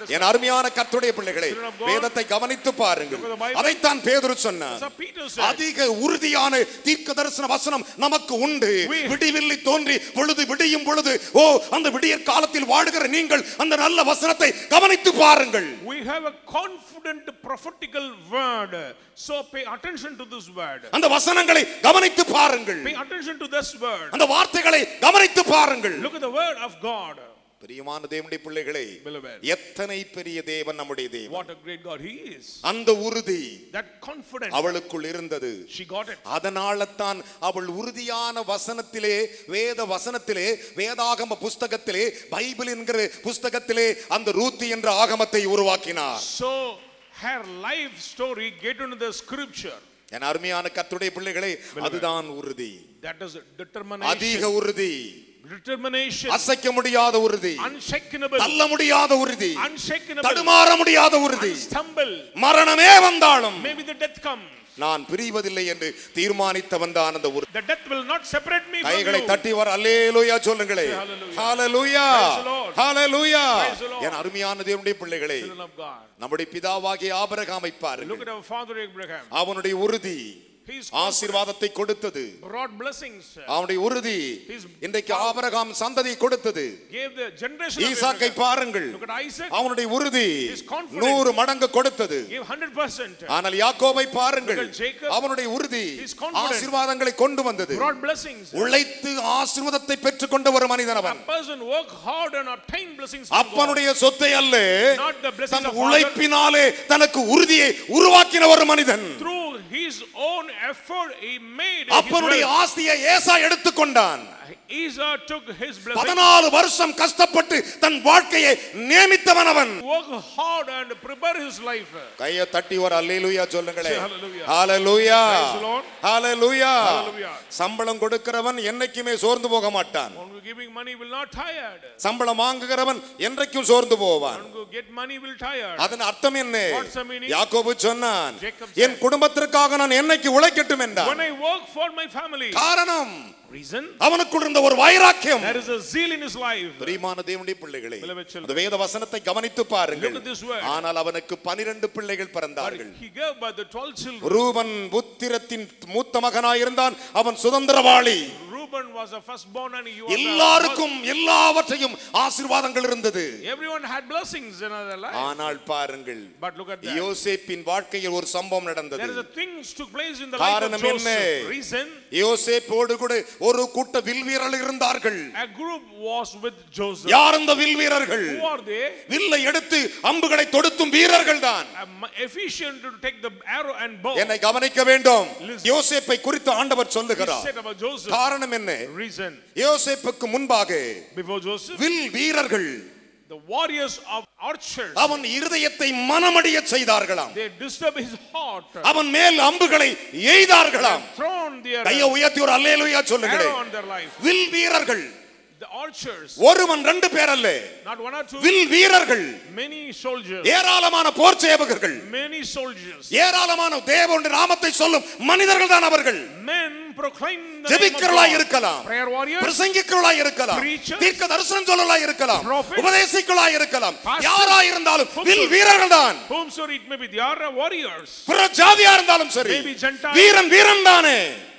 என் அருமையான கர்த்தருடைய பிள்ளைகளை Children of God. வேதத்தை கவனித்து பாருங்கள் Look at the Bible. அதைத்தான் பேதுரு சொன்னார் That's what Peter said. அதிக உறுதியான தீர்க்க தரிசன வசனம் நமக்கு உண்டு We- விடிவில்லி தோன்றி பொழுது விடியும் பொழுது ஓ அந்த விடியற் காலத்தில் வாழுகிற நீங்கள் அந்த நல்ல வசனத்தை கவனித்து பாருங்கள் We have a confident prophetical word. So pay attention to this word. அந்த வசனங்களை கவனித்து பாருங்கள் Pay attention to this word. அந்த வார்த்தைகளை கவனித்து பாருங்கள் Look at the word of God. பிரியமான தேவனுடைய பிள்ளைகளே Beloved. எத்தனை பெரிய தேவன் நம்முடைய தேவன் What a great God He is. அந்த உறுதி That confidence. அவளுக்குள் இருந்தது She got it. அதனால தான் அவள் உறுதியான வசனத்திலே வேத வசனத்திலே வேதாகம புஸ்தகத்திலே பைபிள் என்கிற புஸ்தகத்திலே அந்த ரூத்தி என்ற ஆகமத்தை உருவாக்கினார் So her life story get into the scripture. என் அருமையான கர்த்தருடைய பிள்ளைகளே அதுதான் உறுதி That is determination. அதிக உறுதி Determination. அசைக்க முடியாத உறுதி Unshakable. தள்ள முடியாத உறுதி Unshakable. தடுமாற முடியாத உறுதி Stumble. மரணமே வந்தாலும் Maybe the death comes. நான் பிரிவதில்லை என்று தீர்மானித்தவன் தான் அந்த உறுதி The death will not separate me from கைகளை you. தட்டி வர அல்லேலூயா சொல்லுங்களே Say hallelujah. Hallelujah Praise the Lord. Hallelujah Praise the Lord. என் அருமையான தேவனுடைய பிள்ளைகளே Children of God. நம்முடைய பிதாவாகிய ஆபிரகாமை Look பாருங்கள் at our father Abraham. அவனுடைய உறுதி His ஆசீர்வாதத்தை கொடுத்தது brought blessings. அவனுடைய உறுதி His- இன்றைக்கு ஆபிரகாம் சந்ததி கொடுத்தது Gave the generation of ஈசாக்கை Abraham. பாருங்கள் Look at Isaac. அவனுடைய உறுதி His confidence. நூறு மடங்கு கொடுத்தது Gave 100%. ஆனால் யாக்கோபை பாருங்கள் Look at Jacob. அவனுடைய உறுதி His confidence. ஆசீர்வாதங்களை கொண்டு வந்தது Brought blessings. உழைத்து ஆசீர்வாதத்தை பெற்றுக்கொண்ட ஒரு மனிதன் A அவன் person work hard and obtain blessings from God. அப்பனுடைய சொத்தை அல்ல Not the blessings than of father. உழைப்பினாலே தனக்கு உறுதியை உருவாக்கின ஒரு மனிதன் Through his own effort, he made his அப்பனுடைய wealth. ஆஸ்தியை ஏசா எடுத்துக்கொண்டான் Esau took his blessing. பதினாலு வருஷம் கஷ்டப்பட்டு தன் வாழ்க்கையை நியமித்தவன் அவன் Work hard and prepare his life. கையை தட்டி ஒரு அல்லேலூயா சொல்லுங்களே Say hallelujah. Hallelujah Praise the Lord. Hallelujah Hallelujah. சம்பளம் கொடுக்கிறவன் என்னைக்குமே சோர்ந்து போக மாட்டான் One who giving money will not tired. சம்பளம் வாங்குகிறவன் என்றைக்கும் சோர்ந்து போவான் One who get money will tired. அதன் அர்த்தம் என்ன What's the meaning? யாக்கோபு சொன்னான் Jacob என் குடும்பத்திற்காக நான் என்னைக்கு உழைக்கட்டும் என்றான் When I work for my family. காரணம் Reason? அவனுக்குள் இருந்த ஒரு வைராக்கியம் There is a zeal in his life. பிரியமான தேவனுடைய பிள்ளைகளே Beloved children. அந்த வேத வசனத்தை கவனித்து பாருங்கள் Look at this word. ஆனால் அவனுக்கு பனிரெண்டு பிள்ளைகள் But பிறந்தார்கள் he gave by the 12 children. Ruban புத்திரத்தின் மூத்த மகனாயிருந்தான் அவன் சுதந்திரவாளி Reuben was the firstborn and he was the எல்லாருக்கும் எல்லாவற்றையும் ஆசீர்வாதங்கள் இருந்தது first. Everyone had blessings in their life. ஆனால் பாருங்கள் But look at that. யோசேப்பின் வாழ்க்கையில் ஒரு சம்பவம் நடந்தது There is a things took place in the life of காரணம் என்ன? Joseph. Reason? யோசேப்போடு கூட ஒரு கூட்ட வில்வீரர்கள் இருந்தார்கள் A group was with Joseph. யார் அந்த வில்வீரர்கள் Who are they? வில்லை எடுத்து அம்புகளை தொடுத்தும் வீரர்கள் தான் Um, efficient to take the arrow and bow. என்னை கவனிக்க வேண்டும் Listen. யோசேப்பை குறித்து ஆண்டவர் He சொல்லுகிறார் said about Joseph. காரணம் என்ன Reason? யோசேப்புக்கு முன்பாக Before Joseph, வில் வீரர்கள் the warriors of archers, அவன் இருதயத்தை மனமடிய செய்தார்களாம் they disturbed his heart, அவன் மேல் அம்புகளை எய்தார்களாம் thrown their கையை உயர்த்தி ஒரு அல்லேலூயா arrow சொல்லுங்களேன் on their life. வில் வீரர்கள் The archers, ஒருவன் ரெண்டு பேர் அல்ல not one or two, வில் வீரர்கள் many soldiers, ஏராளமான போர் சேவகர்கள் many soldiers, ஏராளமான தேவனுடைய நாமத்தை சொல்லும் மனிதர்கள் தான் அவர்கள் men proclaim the name of ஜெபிக்கிறவளாய் God. இருக்கலாம் Prayer warriors, பிரசங்கிக்கிறவளாய் இருக்கலாம் Preachers, தீர்க்க தரிசனம் சொல்லலாய் இருக்கலாம் prophets, உபதேசிக்கலாய் இருக்கலாம் pastors, யாராய் இருந்தாலும் whomsoever- வில் வீரர்கள் தான் whomsoever it may be, they are warriors. புற ஜாதியா இருந்தாலும் சரி Maybe Gentile. வீரன் வீரன் தானே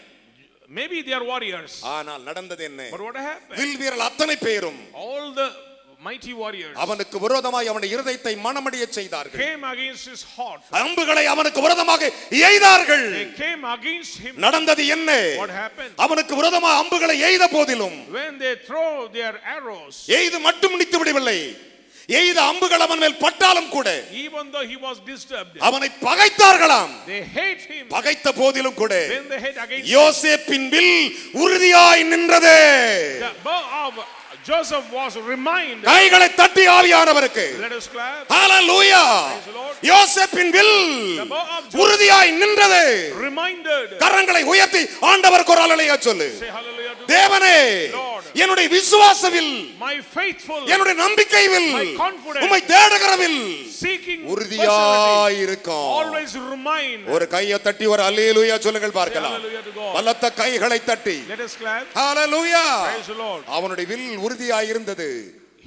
Maybe they are warriors. ஆனால் நடந்தது என்ன But what happened? வில் வீரர்கள் அத்தனை பேரும் All the mighty warriors அவனுக்கு விரோதமாய் அவனுடைய இருதயத்தை மனமடிய செய்தார்கள் came against his heart. அம்புகளை அவனுக்கு விரோதமாக எய்தார்கள் They came against him. நடந்தது என்ன What happened? அவனுக்கு விரோதமாக அம்புகளை எய்த போதிலும் When they throw their arrows, எய்து மட்டும் நித்து விடவில்லை எய்த அம்புகள் அவன் மேல் பட்டாலும் கூட even though he was disturbed, அவனை பகைத்தார்களாம் they hate him. பகைத்த போதிலும் கூட When they hate against him, யோசேப்பின் வில் உறுதியாய் நின்றது the bow of Joseph was reminded. கைகளை தட்டி ஆவியானவருக்கு Let us clap. ஹalleluya Praise the Lord. யோசேப்பின் வில் The bow of Joseph உறுதியாய் நின்றது reminded. கரங்களை உயர்த்தி ஆண்டவர் குரலையா சொல்லு Say hallelujah to தேவனே Lord. என்னுடைய விசுவாசவில் my faithful, என்னுடைய நம்பிக்கைவில் My confidence. உம்மை தேடுகிறவில் seeking உறுதியாய் இருக்கும் always remind. ஒரு கையை தட்டி ஒரு அல்லேலூயா சொல்லுங்கள் Say பார்க்கலாம் hallelujah to God. பலத்த கைகளை தட்டி Let us clap. ஹalleluya Praise the Lord. அவனுடைய வில் உறுதியாய் இருந்தது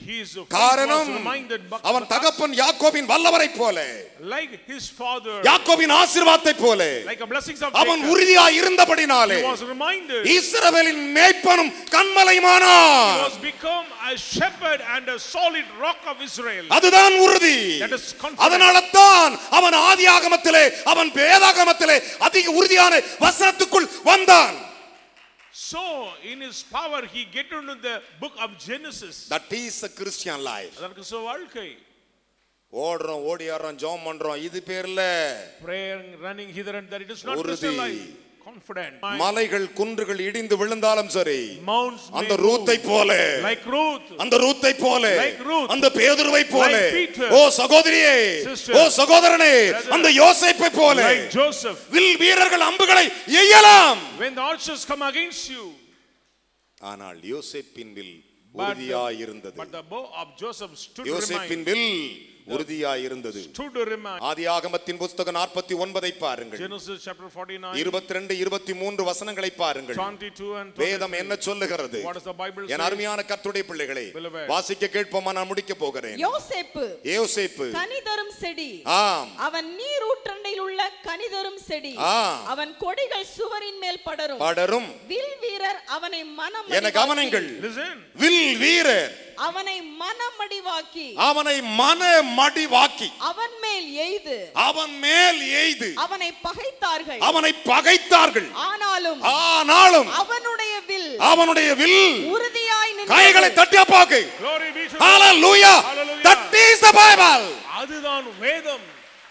He is காரணம் was reminded but- அவன் தகப்பன் யாக்கோபின் வல்லவரை போல like his father, யாக்கோபின் ஆசீர்வாதத்தை போல like a blessings of அவன் Jacob. உறுதியா இருந்தபடினாலே He was reminded. இஸ்ரவேலின் மேய்ப்பனும் He கண்மலைமானான் was become a shepherd and a solid rock of Israel. அதுதான் உறுதி That is confidence. அதனால தான் அவன் ஆதியாகமத்திலே அவன் வேதாகமத்திலே அதிக உறுதியான வசனத்துக்குள் வந்தான் So, in his power, he get into the book of Genesis. That is a christian life அதற்கு so வாழ்க்கை ஓடுறோம் ஓடியாடுறோம் ஜெபம் பண்றோம் இது பேர்ல prayer running hither and there it is not உறுதி. Christian life confident மலைகள் குன்றுகள் இடிந்து விழுந்தாலும் சரி mounts அந்த may ரூத்தை move. போல like Ruth அந்த ரூத்தை போல Like Ruth. அந்த பேதுருவை போல Like Peter. ஓ சகோதரியே Sister. ஓ சகோதரனே Brother. அந்த யோசேப்பை போல like Joseph வில் வீரர்கள் அம்புகளை எய்யலாம் when the archers come against you ஆனால் யோசேப்பின் வில் but, உறுதியாய் இருந்தது but the bow of Joseph stood to யோசேப்பின் remind வில் உறுதியாய் இருந்தது stood to remind ஆதியாகமத்தின் புஸ்தகம் நாற்பத்தி ஒன்பதை பாருங்கள் Genesis chapter 49 இருபத்தி ரெண்டு இருபத்தி மூன்று வசனங்களை பாருங்கள் 22 and வேதம் 23. என்ன சொல்லுகிறது What does the Bible N say? அருமையான கர்த்துடைய பிள்ளைகளே Beloved. வாசிக்க கேட்போமா நான் முடிக்க போகிறேன் யோசேப்பு யோசேப்பு கனி தரும் செடி ஆம் அவன் நீரூற்றண்டையில் உள்ள கனி தரும் செடி ஆ. அவன் கொடிகள் சுவரின் மேல் படரும் படரும் வில் வீரர் அவனை மனம் என கவனங்கள் Listen. வில் வீரர் அவனை மனமடிவாக்கி அவனை மன மடிவாக்கி அவன் மேல் எய்து அவன் மேல் எய்து அவனை பகைத்தார்கள் அவனை பகைத்தார்கள் ஆனாலும் ஆனாலும் அவனுடைய வில் அவனுடைய வில் உறுதியாய் கைகளை நின்றது தட்டி அப்பாக்கு Glory be to God. Hallelujah Hallelujah. that is the Bible அதுதான் வேதம்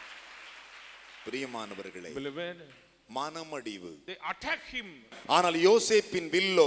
பிரியமானவர்களே Beloved, மனமடிவு they attack him ஆனால் யோசேப்பின் வில்லோ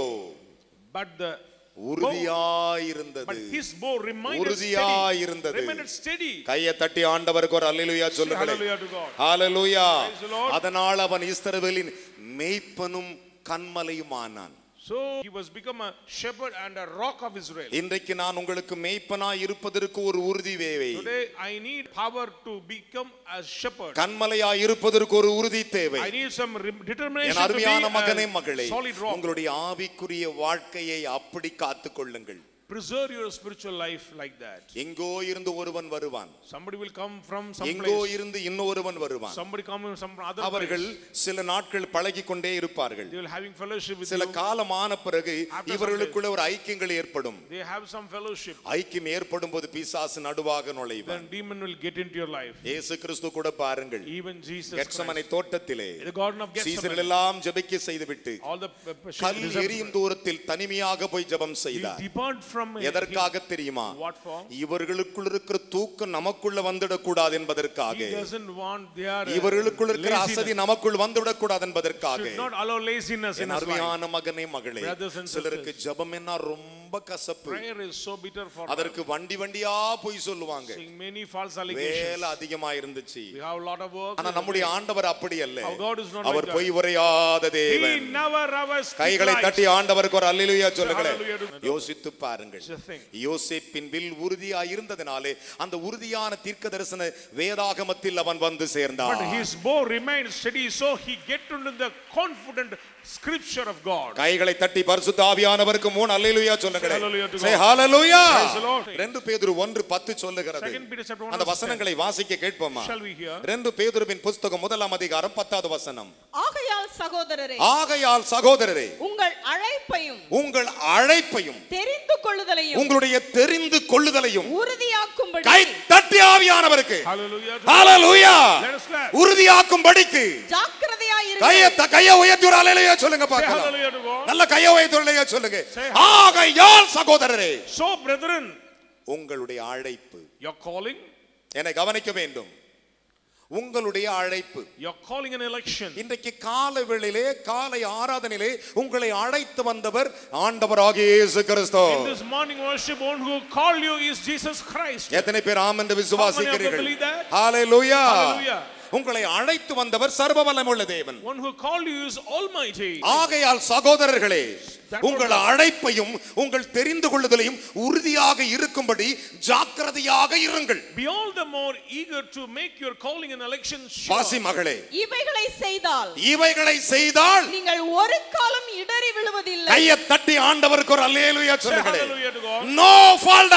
but the bow, உறுதியாயிருந்தது but his bow remained உறுதியாயிருந்தது. steady remained steady கையை தட்டி ஆண்டவருக்கு ஒரு அல்லேலூயா சொல்லுங்களேன் hallelujah to God hallelujah Praise the Lord. அதனால் அவன் இஸ்ரவேலின் மேய்ப்பனும் கண்மலையுமானான் so he was become a shepherd and a rock of Israel இன்றைக்கு நான் உங்களுக்கு மேய்ப்பனாய் இருப்பதற்கு ஒரு உறுதி தேவை today I need power to become a shepherd கண்மலையாய் இருப்பதற்கு ஒரு உறுதி தேவை I need some re- determination N to அருமையான மகனே be மகளே a solid rock உங்களுடைய ஆவிக்குரிய வாழ்க்கையை அப்படி காத்துக் கொள்ளுங்கள் preserve your spiritual life like that எங்கோ இருந்து ஒருவன் வருவான் somebody will come from some எங்கோ place இருந்து இன்னொருவன் வருவான் somebody come from some other அவர்கள் place சில நாட்கள் பழகி கொண்டே இருப்பார்கள் they will having fellowship with சில you காலமான பிறகு After some இவர்களுக்குள்ள ஒரு ஐக்கியங்கள் ஏற்படும் they have some fellowship ஐக்கியம் ஏற்படும் போது பிசாசு நடுவாக நுழைவான் then demon will get into your life இயேசு கிறிஸ்து கூட பாருங்கள் even Jesus கெட்சமனை Christ தோட்டத்திலே the garden of சீசர்கள் Gethsemane எல்லாம் ஜெபிக்க செய்துவிட்டு all the uh, uh, கல் reserved- எரியும் தூரத்தில் தனிமையாக போய் ஜெபம் he செய்தார் depart from him. எதற்காக தெரியுமா what for இவர்களுக்குள் இருக்கிற தூக்கம் நமக்குள்ள வந்துடக்கூடாது என்பதற்காக he doesn't want their uh, இவர்களுக்குள் இருக்கிற laziness. அசதி நமக்குள் வந்துவிடக்கூடாது என்பதற்காக should not allow laziness in N his life அருமையான மகனே மகளே Brothers and சிலருக்கு ஜெபம் என்ன ரொம்ப கசப்பு prayer is so bitter for us. அதற்கு வண்டி வண்டியா போய் சொல்லுவாங்க Seeing many false வேலை allegations அதிகமா இருந்துச்சு we have a lot of work ஆனா நம்முடைய ஆண்டவர் அப்படி அல்ல Our God is not our like that. பொய் உரையாத he தேவன் never ever speak கைகளை lies. தட்டி ஆண்டவருக்கு ஒரு அல்லேலூயா சொல்லுங்களேன் Hallelujah to- யோசித்து பாருங்கள் Just think. யோசேப்பின் வில் உறுதியா இருந்ததினாலே அந்த உறுதியான தீர்க்க தரிசன வேதாகமத்தில் அவன் வந்து but சேர்ந்தான் his bow remained steady so he get into the confident scripture of God கைகளை தட்டி பரிசுத்த ஆவியானவருக்கு மூணு அல்லேலூயா சொல்லுங்களேன் Hallelujah to Say God. hallelujah. Praise the Lord. ரெண்டு பேதுரு ஒன்று பத்து சொல்லுகிறது Second Peter chapter one அந்த verse வசனங்களை வாசிக்க கேட்போமா shall we hear ரெண்டு பேதுருவின் புஸ்தகம் முதலாம் அதிகாரம் பத்தாவது வசனம் ஆகையால் சகோதரரே ஆகையால் சகோதரரே உங்கள் அழைப்பையும் உங்கள் அழைப்பையும் தெரிந்து கொள்ளுதலையும் உங்களுடைய தெரிந்து கொள்ளுதலையும் உறுதியாக்கும்படி கை தட்டி ஆவியானவருக்கு hallelujah to hallelujah Let us clap. உறுதியாக்கும்படிக்கு ஜாக்கிரதையாயிருங்கள் கைய த- கைய உயர்த்தி ஒரு அல்லேலூயா சொல்லுங்க say பார்க்கலாம் hallelujah to God நல்ல கைய உயர்த்தி ஒரு அல்லேலூயா சொல்லுங்க Say ஆகையால் சகோதரரே so brethren உங்களுடைய அழைப்பு your calling என்னை கவனிக்க வேண்டும் உங்களுடைய அழைப்பு your calling an election இன்றைக்கு காலை வேளையிலே காலை ஆராதனையிலே உங்களை அழைத்து வந்தவர் ஆண்டவராகிய இயேசு கிறிஸ்து in this morning worship one who called you is Jesus Christ எத்தனை பேர் ஆம் என்று விசுவாசிக்கிறீர்கள் believe that? Hallelujah Hallelujah. உங்களை அழைத்து வந்தவர் சர்வவல்லமுள்ள தேவன் one who called you is almighty ஆகையால் சகோதரர்களே That உங்கள் அழைப்பையும் உங்கள் தெரிந்து கொள்ளுதலையும் உறுதியாக இருக்கும்படி ஜாக்கிரதையாக இருங்கள் be all the more eager to make your calling and election வாசி sure மகளே இவைகளை செய்தால் இவைகளை செய்தால் நீங்கள் ஒரு காலம் இடறி விழுவதில்லை கையை தட்டி ஆண்டவருக்கு ஒரு அல்லேலூயா say சொல்லுங்களேன் hallelujah to God no fall down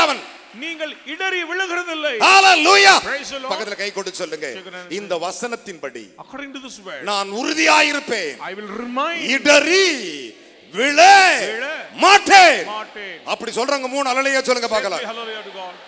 நீங்கள் இடறி விழுகிறதில்லை ஹalleluya Praise the Lord. பக்கத்துல கை கொண்டு சொல்லுங்க இந்த வசனத்தின்படி according to this word நான் உறுதியாயிருப்பேன் I will remind இடறி விழ விழ மாட்டேன் மாட்டேன் அப்படி சொல்றாங்க மூணு அலலையா சொல்லுங்க பார்க்கலாம் hallelujah to God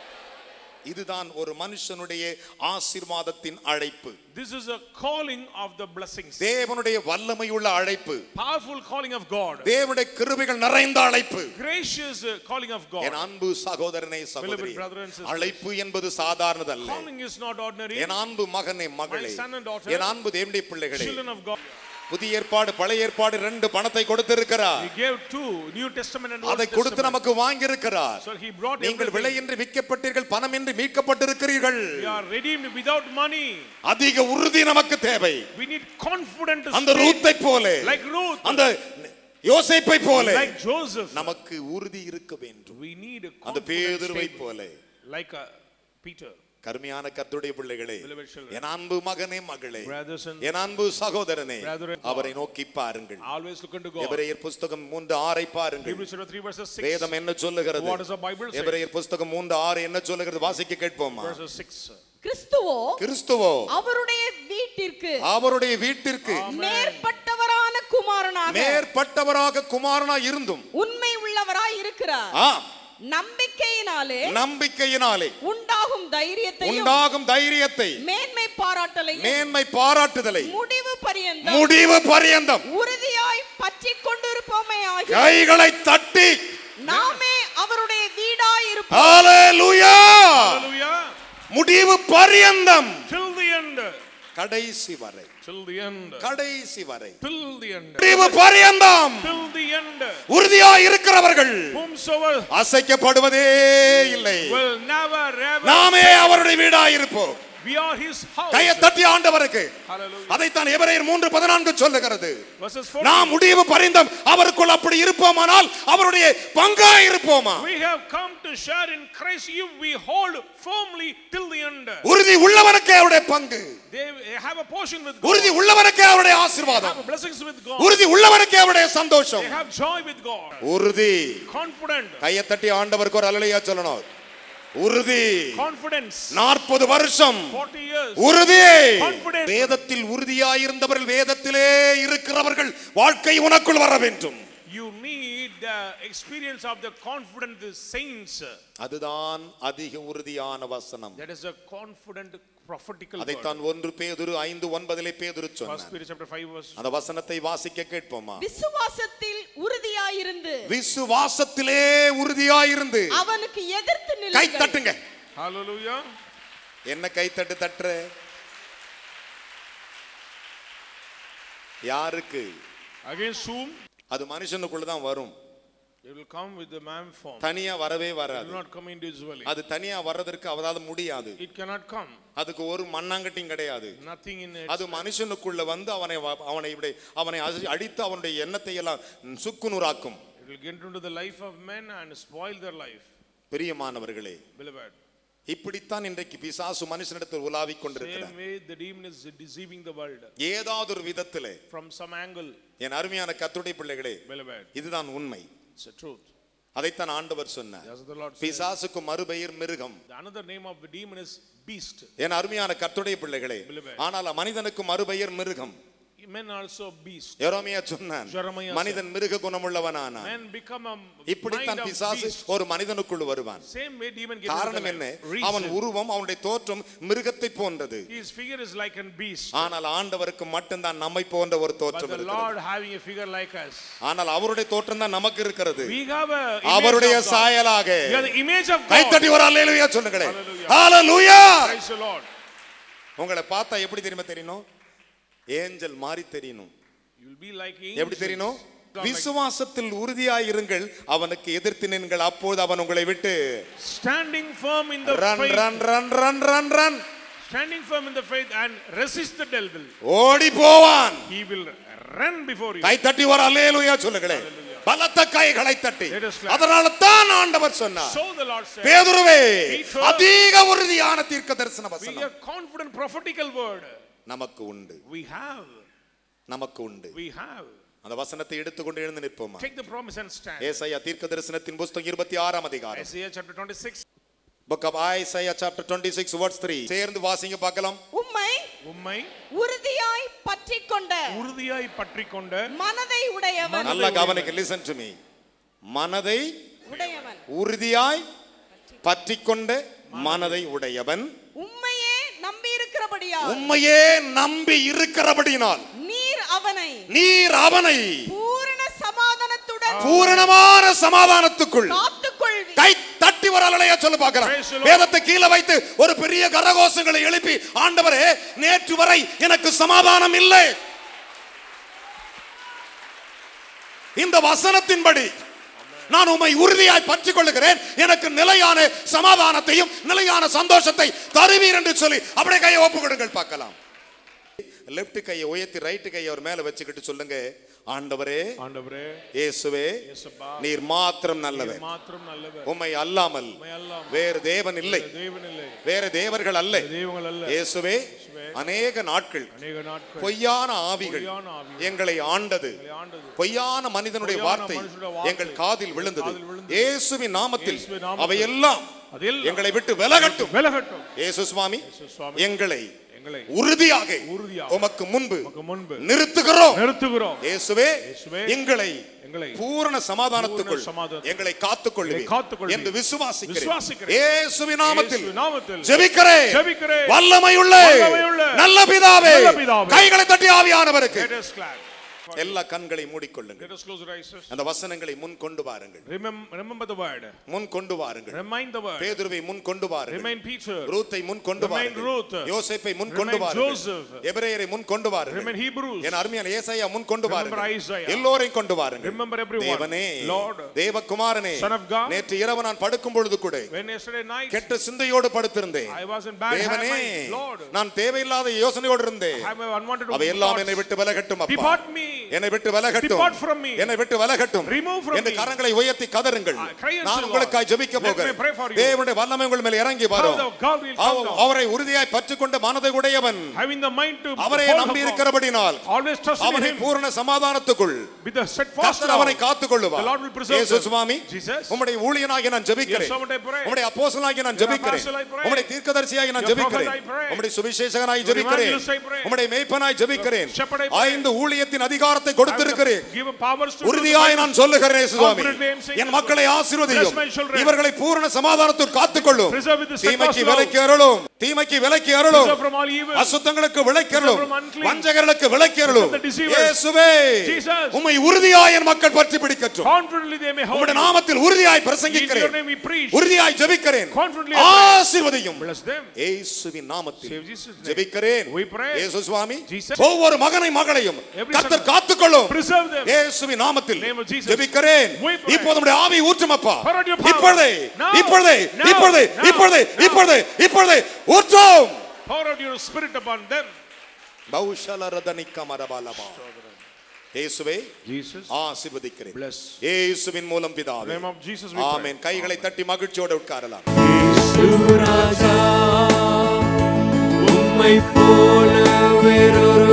இதுதான் ஒரு மனுஷனுடைய ஆசீர்வாதத்தின் அழைப்பு this is a calling of the blessings தேவனுடைய வல்லமையுள்ள அழைப்பு powerful calling of God தேவனுடைய கிருபைகள் நிறைந்த அழைப்பு gracious uh, calling of God என் அன்பு சகோதரனே சகோதரி Beloved brother and sister. அழைப்பு என்பது சாதாரணதல்ல calling is not ordinary என் அன்பு மகனே மகளே My son and daughter. என் அன்பு தேவனுடைய பிள்ளைகளே children of God புதிய ஏற்பாடு பழைய ஏற்பாடு ரெண்டு பணத்தை கொடுத்திருக்கிறார் he gave two New Testament and Old அதை கொடுத்து Testament நமக்கு வாங்கியிருக்கிறார் so he brought நீங்கள் everything விலையின்றி விற்கப்பட்டீர்கள் பணமின்றி மீட்கப்பட்டிருக்கிறீர்கள் we are redeemed without money அதிக உறுதி நமக்கு தேவை we need confident அந்த faith ரூத்தை போல like Ruth அந்த யோசேப்பை போல like Joseph நமக்கு உறுதி இருக்க வேண்டும் we need a அந்த confident பேதுருவை faith போல like uh, Peter கருமையான கர்த்தருடைய பிள்ளைகளே Beloved children. என் அன்பு மகனே மகளே brothers and என் அன்பு சகோதரனே Brethren. அவரை நோக்கி பாருங்கள் always look unto God எபிரேயர் புஸ்தகம் மூன்று ஆறை பாருங்கள் Hebrews chapter 3 verses 6 வேதம் என்ன சொல்லுகிறது what does the Bible say எபிரேயர் புஸ்தகம் மூன்று ஆறு என்ன சொல்லுகிறது வாசிக்க கேட்போமா verses 6 கிறிஸ்துவோ கிறிஸ்துவோ அவருடைய வீட்டிற்கு அவருடைய வீட்டிற்கு மேற்பட்டவரான குமாரனாக மேற்பட்டவராக குமாரனா இருந்தும் உண்மை உள்ளவராய் இருக்கிறார் ஆ நம்பிக்கையினாலே நம்பிக்கையினாலே உண்டாகும் தைரியத்தையும் உண்டாகும் தைரியத்தை மேன்மை பாராட்டலையும் மேன்மை பாராட்டுதலை முடிவு பரியந்தம் முடிவு பரியந்தம் உறுதியாய் பற்றி கொண்டிருப்போமே ஆகி கைகளை தட்டி நாமே அவருடைய வீடாய் இருப்போம் ஹalleluya hallelujah முடிவு பரியந்தம் till the end கடைசி வரை till the end கடைசி வரை till the end முடிவு பரியந்தம் till the end உறுதியா இருக்கிறவர்கள் whomsoever அசைக்கப்படுவதே இல்லை will never ever நாமே அவருடைய வீடாயிருப்போம் we are his house கையை தட்டி ஆண்டவருக்கு hallelujah அதைத்தான் எபிரேயர் மூன்று பதினான்கு சொல்லுகிறது verses 4 நாம் முடிவு பரிந்தம் அவருக்குள் அப்படி இருப்போமானால் அவருடைய பங்கா இருப்போமா we have come to share in Christ if we hold firmly till the end உறுதி உள்ளவனுக்கே அவருடைய பங்கு they have a portion with God உறுதி உள்ளவனுக்கே அவருடைய they ஆசீர்வாதம் have blessings with God உறுதி உள்ளவனுக்கே அவருடைய சந்தோஷம் they have joy with God உறுதி confident கையை தட்டி ஆண்டவருக்கு ஒரு அலலையா சொல்லணும் உறுதி confidence நாற்பது வருஷம் 40 years உறுதி Confidence. வேதத்தில் உறுதியாயிருந்தவர்கள் வேதத்திலே இருக்கிறவர்கள் வாழ்க்கை உனக்குள் வர வேண்டும் you need the experience of the confident saints அதுதான் அதிக உறுதியான வசனம் that is a confident prophetical word அதைத்தான் ஒன்று பேதுரு ஐந்து ஒன்பதிலே பேதுரு First சொன்னார் Peter chapter 5 verse அந்த வசனத்தை வாசிக்க கேட்போமா விசுவாசத்தில் உறுதியாயிருந்து விசுவாசத்திலே உறுதியாயிருந்து அவனுக்கு எதிர்த்து கை நில்லுங்கள் தட்டுங்க hallelujah என்ன கை தட்டு தட்டுற யாருக்கு against whom அது மனுஷனுக்குள்ள தான் வரும் it will come with the man form தனியா வரவே it வராது will not come individually அது தனியா வர்றதற்கு அவதால முடியாது it cannot come அதுக்கு ஒரு மண்ணாங்கட்டியும் கிடையாது nothing in it அது மனுஷனுக்குள்ள வந்து அவனை வ- அவனை இப்படி அவனை அசி- அடித்து அவனுடைய எண்ணத்தை எல்லாம் சுக்குநூறாக்கும் it will get into the life of men and spoil their life பிரியமானவர்களே beloved இப்படித்தான் இன்றைக்கு பிசாசு மனுஷனிடத்தில் உலாவிக் கொண்டிருக்கிறார் same way the demon is deceiving the world ஏதாவது ஒரு விதத்திலே from some angle என் அருமையான கத்துடைய பிள்ளைகளே beloved இதுதான் உண்மை it's a truth அதைத்தான் ஆண்டவர் சொன்னார் as the lord said பிசாசுக்கு மறுபெயர் மிருகம் the another name of the demon is beast என் அருமையான கர்த்துடைய பிள்ளைகளே Beloved. ஆனால் மனிதனுக்கு மறுபெயர் மிருகம் men also beast எரோமியா சொன்னான் Jeremiah said. மனிதன் மிருக குணமுள்ளவனானான் men become a இப்படித்தான் mind of பிசாசு beast ஒரு மனிதனுக்குள் வருவான் same way demon gets into காரணம் the என்ன life. அவன் Reason. உருவம் அவனுடைய தோற்றம் மிருகத்தை போன்றது his figure is like a beast ஆனால் ஆண்டவருக்கு மட்டும்தான் நம்மை போன்ற ஒரு but தோற்றம் the இருக்கிறது lord having a figure like us ஆனால் அவருடைய தோற்றம் தான் நமக்கு இருக்கிறது we have a image அவருடைய of God. சாயலாக we are the image of God கைத்தட்டி ஒரு அல்லேலூயா சொல்லுங்களேன் Hallelujah. Hallelujah praise the lord உங்களை பார்த்தா எப்படி தெரியுமா தெரியணும் ஏஞ்சல் மாதிரி தெரியணும் you will be like எப்படி angels. தெரியணும் Like விசுவாசத்தில் உறுதியாயிருங்கள் அவனுக்கு எதிர்த்து நின்கள் அப்போது அவன் உங்களை விட்டு standing firm in the run faith run run run run run standing firm in the faith and resist the devil ஓடி போவான் he will run before you கை தட்டி ஒரு அல்லேலூயா சொல்லுங்களேன் பலத்த கைகளை தட்டி Let us clap. அதனால தான் ஆண்டவர் சொன்னார் so the lord said பேதுருவே Peter. அதிக உறுதியான தீர்க்க தரிசன we வசனம் are confident prophetical word நமக்கு உண்டு we have நமக்கு உண்டு we have அந்த வசனத்தை எடுத்துக்கொண்டு எழுந்து நிற்போமா take the promise and stand ஏசாயா தீர்க்க தரிசனத்தின் புஸ்தகம் இருபத்தி ஆறாம் அதிகாரம் Isaiah chapter 26 book of Isaiah chapter 26 verse 3 சேர்ந்து வாசிங்க பார்க்கலாம் உம்மை உம்மை உறுதியாய் பற்றிக் கொண்ட உறுதியாய் பற்றிக் கொண்ட மனதை உடையவன் நல்லா கவனிக்க listen to me மனதை உடையவன் உறுதியாய் பற்றிக்கொண்ட மனதை உடையவன் உம்மையே நம்பி இருக்கிறபடியா உண்மையே நம்பி இருக்கிறபடியினால் நீர் அவனை நீர் அவனை பூரண சமாதானத்துடன் பூரணமான சமாதானத்துக்குள் காத்துக்கொள்வி கை தட்டி ஒரு அலையா சொல்ல பார்க்கலாம் Praise the Lord. வேதத்தை கீழே வைத்து ஒரு பெரிய கரகோஷங்களை எழுப்பி ஆண்டவரே நேற்று வரை எனக்கு சமாதானம் இல்லை இந்த வசனத்தின்படி நான் உம்மை உறுதியாய் பற்றிக் கொள்ளுகிறேன் எனக்கு நிலையான சமாதானத்தையும் நிலையான சந்தோஷத்தை தருவீர் என்று சொல்லி அப்படியே கையை ஒப்பு கொடுங்கள் பார்க்கலாம் லெஃப்ட் கையை உயர்த்தி ரைட் கையை அவர் மேல வச்சுக்கிட்டு சொல்லுங்க ஆண்டவரே ஆண்டவரே இயேசுவே இயேசப்பா, நீர் மாத்திரம் நல்லவர் மாத்திரம் நல்லவர் உம்மை அல்லாமல் உம்மை அல்லாமல் வேறு தேவன் இல்லை தேவன் இல்லை வேற தேவர்கள் அல்ல தெய்வங்கள் அல்ல இயேசுவே அநேக நாட்கள் அநேக நாட்கள் பொய்யான ஆவிகள் பொய்யான ஆவிகள் எங்களை ஆண்டது எங்களை ஆண்டது பொய்யான மனிதனுடைய பொய்யான வார்த்தை மனுஷனுடைய வார்த்தை எங்கள் காதில் விழுந்தது காதில் விழுந்தது. இயேசுவின் நாமத்தில் இயேசுவின் நாமத்தில் அவையெல்லாம் அதில் எங்களை விட்டு விலகட்டும் விலகட்டும் இயேசு சுவாமி சுவாமி. எங்களை எங்களை உறுதியாக உறுதியாக உமக்கு முன்பு உமக்கு முன்பு நிறுத்துகிறோம் நிறுத்துகிறோம் இயேசுவே இயேசுவே, எங்களை எங்களை பூரண சமாதானத்துக்குள் பூரண சமாதானத்துக்குள் எங்களை காத்துக்கொள்ளுவீர் எங்களை காத்துக்கொள்வீர். என்று விசுவாசிக்கிறேன் விசுவாசிக்கிறேன். இயேசுவின் நாமத்தில் இயேசுவின் நாமத்தில் ஜெபிக்கிறேன் ஜெபிக்கிறேன். வல்லமையுள்ள வல்லமையுள்ள நல்ல பிதாவே நல்ல பிதாவே. கைகளை தட்டி ஆவியானவருக்கு Let us clap. எல்லா கண்களை மூடிக்கொள்ளுங்கள் Let us close our eyes. அந்த வசனங்களை முன் கொண்டு வாருங்கள் Remember, remember the word. முன் கொண்டு வாருங்கள் Remind the word. பேதுருவை முன் கொண்டு வாருங்கள் Remind Peter. ரூத்தை முன் கொண்டு Remind வாருங்கள் Ruth. யோசேப்பை முன் கொண்டு Remind வாருங்கள் Joseph. எபிரேயரை முன் கொண்டு வாருங்கள் Remind Hebrews. என் அருமையான ஏசாயா முன் கொண்டு Remember வாருங்கள் Isaiah. எல்லோரையும் கொண்டு வாருங்கள் Remember everyone. தேவனே Lord. தேவகுமாரனே Son of God. நேற்று இரவு நான் படுக்கும் பொழுது கூட When yesterday night கெட்ட சிந்தையோடு படுத்திருந்தேன் I was in bad தேவனே mind, Lord, நான் தேவையில்லாத யோசனையோடு இருந்தேன் I have unwanted அவையெல்லாம் thoughts. என்னை விட்டு விலகட்டும் அப்பா Depart me. என்னை விட்டு விலகட்டும் Depart from me. என்னை விட்டு விலகட்டும் Remove from என்று me. கரங்களை உயர்த்தி கதறுங்கள் I cry unto நான் the உங்களுக்காய் Lord. ஜெபிக்க Let me போகிறேன் pray for you. தேவனுடைய வல்லமை உங்கள் மேல் இறங்கி வரும் How the God will come அவ- down. அவரை உறுதியாய் பற்றுக்கொண்ட மனதை உடையவன் Having the mind to அவரை hold நம்பி upon. இருக்கிறபடினால் Always trust in அவனை him. பூரண சமாதானத்துக்குள் With the steadfast கர்த்தர் love. அவனை காத்துக் கொள்ளுவார் The Lord will preserve இயேசு them. சுவாமி Jesus. உம்முடைய ஊழியனாகி நான் ஜெபிக்கிறேன் Your servant I pray. உம்முடைய அப்போஸ்தலனாகி நான் Your ஜெபிக்கிறேன் apostle I pray. உம்முடைய தீர்க்கதரிசியாகி நான் Your ஜெபிக்கிறேன் prophet I pray. உம்முடைய சுவிசேஷகனாய் Your ஜெபிக்கிறேன் evangelist I pray. உம்முடைய மேய்ப்பனாய் ஜெபிக்கிறேன் Your shepherd I pray. ஐந்து ஊழியத்தின் அதிகாரத்தை கொடுத்திருக்கிறேன் Give him powers to do the உறுதியாய் mighty- நான் சொல்லுகிறேன் இயேசு சுவாமி Confidently I am saying N this, மக்களை Lord. ஆசீர்வதியும் Bless my children. இவர்களை பூரண சமாதானத்தில் காத்துக்கொள்ளும் Preserve with the தீமைக்கு steadfast love. விலக்கி அருளும் தீமைக்கு விலக்கி அருளும் Preserve from all evil. அசுத்தங்களுக்கு விலக்கி அருளும் Preserve from unclean. வஞ்சகர்களுக்கு விலக்கி அருளும் From the deceivers. இயேசுவே Jesus. உம்மை உறுதியாய் என் மக்கள் பற்றி பிடிக்கட்டும் Confidently they may hold உம்முடைய you. நாமத்தில் உறுதியாய் In your பிரசங்கிக்கிறேன் name we preach. உறுதியாய் ஜெபிக்கிறேன் Confidently I pray. ஆசீர்வதியும் Bless them. இயேசுவின் நாமத்தில் Save Jesus' name. ஜெபிக்கிறேன் We pray. இயேசு சுவாமி Jesus. ஒவ்வொரு மகனை மகளையும் Every கர்த்தர் son- காத்துக்கொள்ளும் Preserve them. இயேசுவின் நாமத்தில் Name of Jesus. ஜெபிக்கிறேன் We pray. இப்போது நம்முடைய ஆவி ஊற்றும் அப்பா Pour out your power. இப்பொழுதே Now. இப்பொழுதே Now. இப்பொழுதே Now. இப்பொழுதே Now. இப்பொழுதே இப்பொழுதே ஊற்றும் Pour out your spirit upon them. பௌஷலரதனிக்கமரபலபா. இயேசுவே Jesus. ஆசீர்வதிக்கிறேன் Bless. இயேசுவின் மூலம் In the பிதாவே name of Jesus we pray. ஆமென் கைகளை தட்டி மகிழ்ச்சியோடு உட்காரலாம் ராஜா உம்மை போல வேறொரு